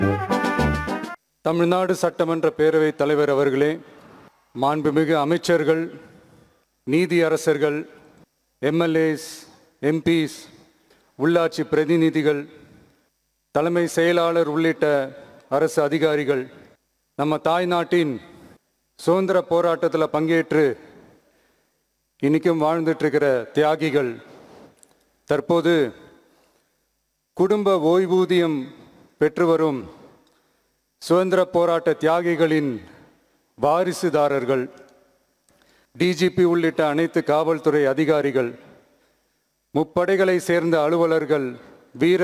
தமிழ்நாடு சட்டமன்ற பேரவைத் தலைவர் அவர்களே மாண்புமிகு அமைச்சர்கள் நீதியரசர்கள் எம்எல்ஏஸ் எம்பிஸ் உள்ளாட்சி பிரதிநிதிகள் தலைமை செயலாளர் உள்ளிட்ட அரசு அதிகாரிகள் நம்ம தாய்நாட்டின் சுதந்திர போராட்டத்தில் பங்கேற்று இன்னைக்கும் வாழ்ந்துட்டு இருக்கிற தியாகிகள் தற்போது குடும்ப ஓய்வூதியம் பெற்று வரும் சுதந்திர போராட்ட தியாகிகளின் வாரிசுதாரர்கள் டிஜிபி உள்ளிட்ட அனைத்து காவல்துறை அதிகாரிகள் முப்படைகளை சேர்ந்த அலுவலர்கள் வீர